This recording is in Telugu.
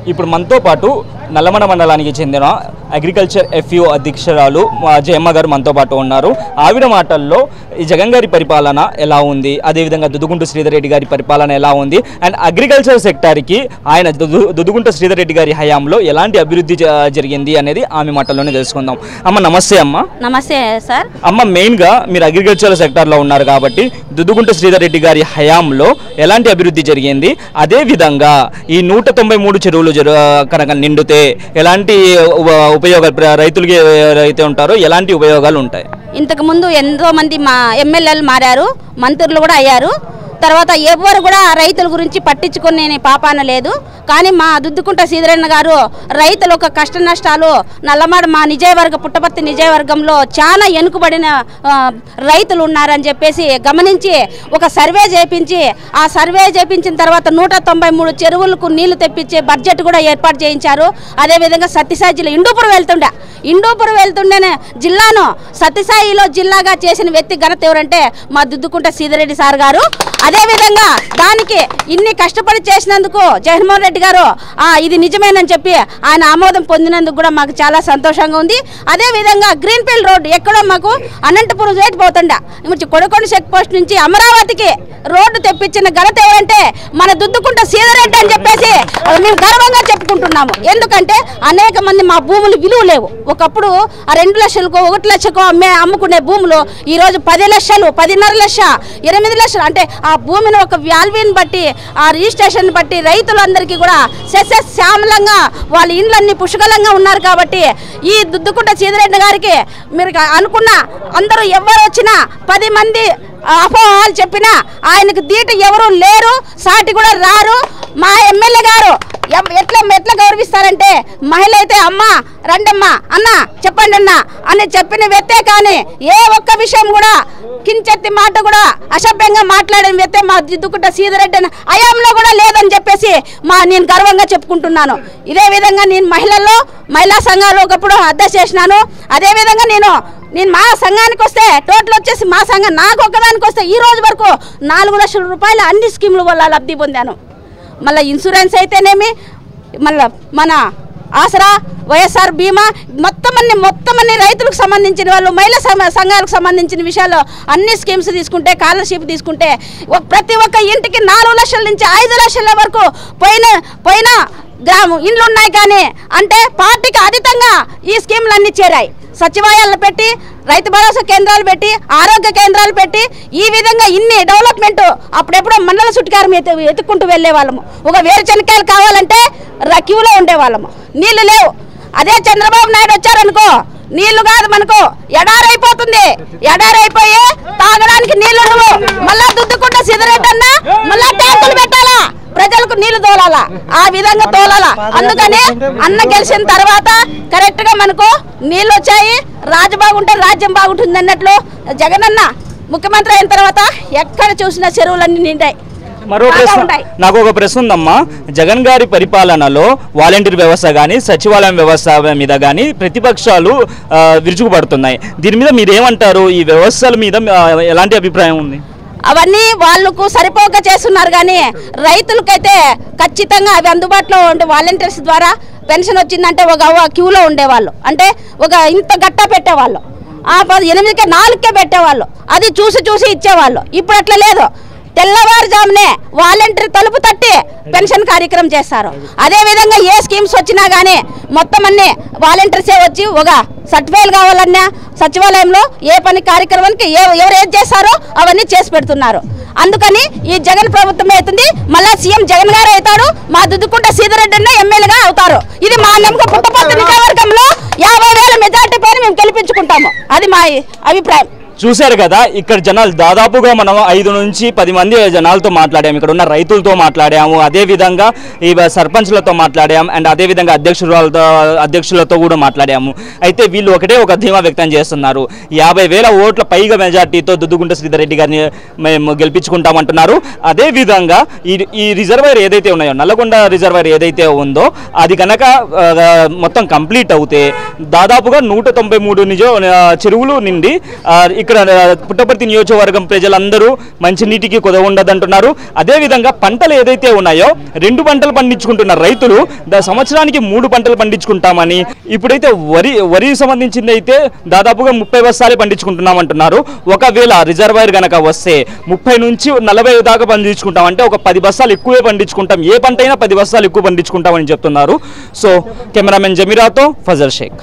ఇప్పుడు మనతో పాటు నల్లమడ మండలానికి చెందిన అగ్రికల్చర్ ఎఫ్యూ అధ్యక్షురాలు మా జయమ్మ గారు మనతో పాటు ఉన్నారు ఆవిడ మాటల్లో ఈ జగన్ గారి పరిపాలన ఎలా ఉంది అదేవిధంగా దుదుగుంట శ్రీధర్ రెడ్డి గారి పరిపాలన ఎలా ఉంది అండ్ అగ్రికల్చర్ సెక్టార్కి ఆయన దుదు దుదుగుంట శ్రీధర్ రెడ్డి గారి హయాంలో ఎలాంటి అభివృద్ధి జ- జరిగింది అనేది ఆమె మాటల్లోనే తెలుసుకుందాం అమ్మ నమస్తే అమ్మ నమస్తే సార్ అమ్మ మెయిన్గా మీరు అగ్రికల్చర్ సెక్టార్లో ఉన్నారు కాబట్టి దుద్దుగుంట శ్రీధర్ రెడ్డి గారి హయాంలో ఎలాంటి అభివృద్ధి జరిగింది అదే విధంగా ఈ నూట తొంభై మూడు చెరువులు జరు కనుక నిండితే ఎలాంటి ఉప- ఉపయోగాలు ప్ర- రైతులకి ఎవరైతే ఉంటారో ఎలాంటి ఉపయోగాలు ఉంటాయి ఇంతకు ముందు ఎంతో మంది మా ఎమ్మెల్యేలు మారారు మంత్రులు కూడా అయ్యారు తర్వాత ఎవరు కూడా రైతుల గురించి పట్టించుకునే పాపాన లేదు కానీ మా దుద్దుకుంట శ్రీధరన్న గారు రైతుల యొక్క కష్ట నష్టాలు నల్లమాడ మా నిజయవర్గ పుట్టపర్తి నిజయవర్గంలో చాలా వెనుకబడిన ఆ, రైతులు ఉన్నారని చెప్పేసి గమనించి ఒక సర్వే చేపించి ఆ సర్వే చేపించిన తర్వాత నూట తొంభై మూడు చెరువులకు నీళ్లు తెప్పించే బడ్జెట్ కూడా ఏర్పాటు చేయించారు అదేవిధంగా సత్యసాయి జిల్లా ఇండూపురం వెళ్తుండే ఇండూపురం వెళ్తుండేనే జిల్లాను సత్యసాయిలో జిల్లాగా చేసిన వ్యక్తి ఘనత ఎవరంటే మా దుద్దుకుంట సీదిరెడ్డి సార్ గారు అదేవిధంగా దానికి ఇన్ని కష్టపడి చేసినందుకు జగన్మోహన్ రెడ్డి గారు ఆ, ఇది నిజమేనని చెప్పి ఆయన ఆమోదం పొందినందుకు కూడా మాకు చాలా సంతోషంగా ఉంది అదేవిధంగా గ్రీన్ ఫీల్డ్ రోడ్ ఎక్కడో మాకు అనంతపురం సైడ్ పోతుండ ఇప్పుడు కొడకొండ చెక్ పోస్ట్ నుంచి అమరావతికి రోడ్డు తెప్పించిన ఘనత ఎవరంటే మన దుద్దుకుంట సీదరెడ్డి అని చెప్పేసి అది మేము గర్వంగా చెప్పుకుంటున్నాము ఎందుకంటే అనేక మంది మా భూములు విలువ లేవు ఒకప్పుడు ఆ రెండు లక్షలకు ఒకటి లక్షకు అమ్మే అమ్ముకునే భూములు ఈ రోజు పది లక్షలు పదిన్నర లక్ష ఎనిమిది లక్షలు అంటే ఆ భూమిని ఒక వాల్యూని బట్టి ఆ రిజిస్ట్రేషన్ బట్టి రైతులందరికీ కూడా శ్యామలంగా వాళ్ళ ఇండ్లన్నీ పుష్కలంగా ఉన్నారు కాబట్టి ఈ దుద్దుకుంట సీదిరెడ్డి గారికి మీరు అనుకున్న అందరూ ఎవరు వచ్చినా పది మంది అపోహాలు చెప్పినా ఆయనకు దీట ఎవరు లేరు సాటి కూడా రారు మా ఎమ్మెల్యే గారు ఎం- ఎట్లా ఎట్లా గౌరవిస్తారంటే మహిళ అయితే అమ్మ రండమ్మ అన్న చెప్పండి అన్న అని చెప్పిన వ్యక్తే కానీ ఏ ఒక్క విషయం కూడా కించెత్తి మాట కూడా అసభ్యంగా మాట్లాడిన వ్యక్తే మా దిద్దుకుంట సీదరెడ్డి అన్న అయాంలో కూడా లేదని చెప్పేసి మా నేను గర్వంగా చెప్పుకుంటున్నాను ఇదే విధంగా నేను మహిళల్లో మహిళా సంఘాలు ఒకప్పుడు అద్దె చేసినాను అదే విధంగా నేను నేను మా సంఘానికి వస్తే టోటల్ వచ్చేసి మా సంఘం నాకు ఒక్కదానికి వస్తే ఈ రోజు వరకు నాలుగు లక్షల రూపాయలు అన్ని స్కీముల వల్ల లబ్ధి పొందాను మళ్ళీ ఇన్సూరెన్స్ అయితేనేమి మళ్ళీ మన ఆసరా వైఎస్ఆర్ బీమా మొత్తం అన్ని మొత్తం అన్ని రైతులకు సంబంధించిన వాళ్ళు మహిళా సమ- సంఘాలకు సంబంధించిన విషయాలు అన్ని స్కీమ్స్ తీసుకుంటే స్కాలర్షిప్ తీసుకుంటే ఒ- ప్రతి ఒక్క ఇంటికి నాలుగు లక్షల నుంచి ఐదు లక్షల వరకు పోయిన పోయిన గ్రామం ఇండ్లు ఉన్నాయి కానీ అంటే పార్టీకి అతీతంగా ఈ స్కీమ్లు అన్ని చేరాయి సచివాలయాలు పెట్టి రైతు భరోసా కేంద్రాలు పెట్టి ఆరోగ్య కేంద్రాలు పెట్టి ఈ విధంగా ఇన్ని డెవలప్మెంట్ అప్పుడెప్పుడో మండల చుట్టుకారం ఎత్తు ఎత్తుకుంటూ వెళ్ళే వాళ్ళము ఒక వేరుశనకాయలు కావాలంటే ర- క్యూలో ఉండేవాళ్ళము నీళ్లు లేవు అదే చంద్రబాబు నాయుడు వచ్చారనుకో నీళ్లు కాదు మనకు ఎడారైపోతుంది ఎడారైపోయి తాగడానికి నీళ్లు ఉండవు మళ్ళా దుద్దుకుంట సిగరెట్టన్నా మళ్ళా ట్యాంకులు పెట్టాలా ప్రజలకు నీళ్లు తోలాలా ఆ విధంగా తోలాలా అందుకని అన్న గెలిచిన తర్వాత కరెక్ట్ గా మనకు నీళ్లు వచ్చాయి రాజు బాగుంటే రాజ్యం బాగుంటుంది అన్నట్లు జగనన్న ముఖ్యమంత్రి అయిన తర్వాత ఎక్కడ చూసినా చెరువులన్నీ నిండాయి మరో బాగా ప్రశ్న ఉంటాయి. నాకు ఒక ప్రశ్న ఉందమ్మా జగన్ గారి పరిపాలనలో వాలంటీర్ వ్యవస్థ కానీ సచివాలయం వ్యవస్థ మీద కానీ ప్రతిపక్షాలు ఆ, విరుచుకుపడుతున్నాయి దీని మీద మీరేమంటారు ఈ వ్యవస్థల మీద ఆ, ఎలాంటి అభిప్రాయం ఉంది అవన్నీ వాళ్ళకు సరిపోక చేస్తున్నారు కానీ రైతులకైతే ఖచ్చితంగా అవి అందుబాటులో ఉండే వాలంటీర్స్ ద్వారా పెన్షన్ వచ్చిందంటే ఒక అవ్వ క్యూలో ఉండేవాళ్ళు అంటే ఒక ఇంత గట్టా పెట్టేవాళ్ళు ఆ పది ఎనిమిదికే నాలుగుకే పెట్టేవాళ్ళు అది చూసి చూసి ఇచ్చేవాళ్ళు ఇప్పుడు అట్లా లేదు తెల్లవారుజామునే వాలంటీర్ తలుపు తట్టి పెన్షన్ కార్యక్రమం చేస్తారు అదే విధంగా ఏ స్కీమ్స్ వచ్చినా కానీ మొత్తం అన్ని వాలంటీర్సే వచ్చి ఒక సర్టిఫైల్ కావాలన్నా సచివాలయంలో ఏ పని కార్యక్రమానికి ఏ ఎవరు ఏం చేస్తారో అవన్నీ చేసి పెడుతున్నారు అందుకని ఈ జగన్ ప్రభుత్వం అవుతుంది మళ్ళా సీఎం జగన్ గారు అవుతాడు మా దుద్దుకుంట సీతారెడ్డి అన్న ఎమ్మెల్యేగా అవుతారు ఇది మా నమ్మకం పుట్టపర్తి నియోజకవర్గంలో యాభై వేల మెజార్టీ పైన మేము గెలిపించుకుంటాము అది మా అభిప్రాయం చూశారు కదా ఇక్కడ జనాలు దాదాపుగా మనం ఐదు నుంచి పది మంది జనాలతో మాట్లాడాము ఇక్కడ ఉన్న రైతులతో మాట్లాడాము అదే విధంగా ఈ సర్పంచ్లతో మాట్లాడాము అండ్ అదే విధంగా అధ్యక్షురాలతో అధ్యక్షులతో కూడా మాట్లాడాము అయితే వీళ్ళు ఒకటే ఒక ధీమా వ్యక్తం చేస్తున్నారు యాభై వేల ఓట్ల పైగా మెజార్టీతో దుద్దుగుంట శ్రీధర్రెడ్డి గారిని మేము గెలిపించుకుంటామంటున్నారు అదే విధంగా ఈ ఈ రిజర్వాయర్ ఏదైతే ఉన్నాయో నల్లగొండ రిజర్వాయర్ ఏదైతే ఉందో అది కనుక ఆ, మొత్తం కంప్లీట్ అవుతే దాదాపుగా నూట తొంభై మూడు నిజ ఆ, చెరువులు నిండి ఆ, ఇక్కడ ఇక్కడ ఆ, పుట్టపర్తి నియోజకవర్గం ప్రజలందరూ మంచినీటికి కుదవ ఉండదంటున్నారు అదేవిధంగా పంటలు ఏదైతే ఉన్నాయో రెండు పంటలు పండించుకుంటున్న రైతులు దా సంవత్సరానికి మూడు పంటలు పండించుకుంటామని ఇప్పుడైతే వరి వరి సంబంధించింది అయితే దాదాపుగా ముప్పై బస్తాలే పండించుకుంటున్నామంటున్నారు ఒకవేళ రిజర్వాయర్ గనక వస్తే ముప్పై నుంచి నలభై దాకా పండించుకుంటాం అంటే ఒక పది బస్తాలు ఎక్కువే పండించుకుంటాం ఏ పంట అయినా పది బస్తాలు ఎక్కువ పండించుకుంటామని చెప్తున్నారు సో కెమెరామెన్ జమీరాతో ఫజల్ షేక్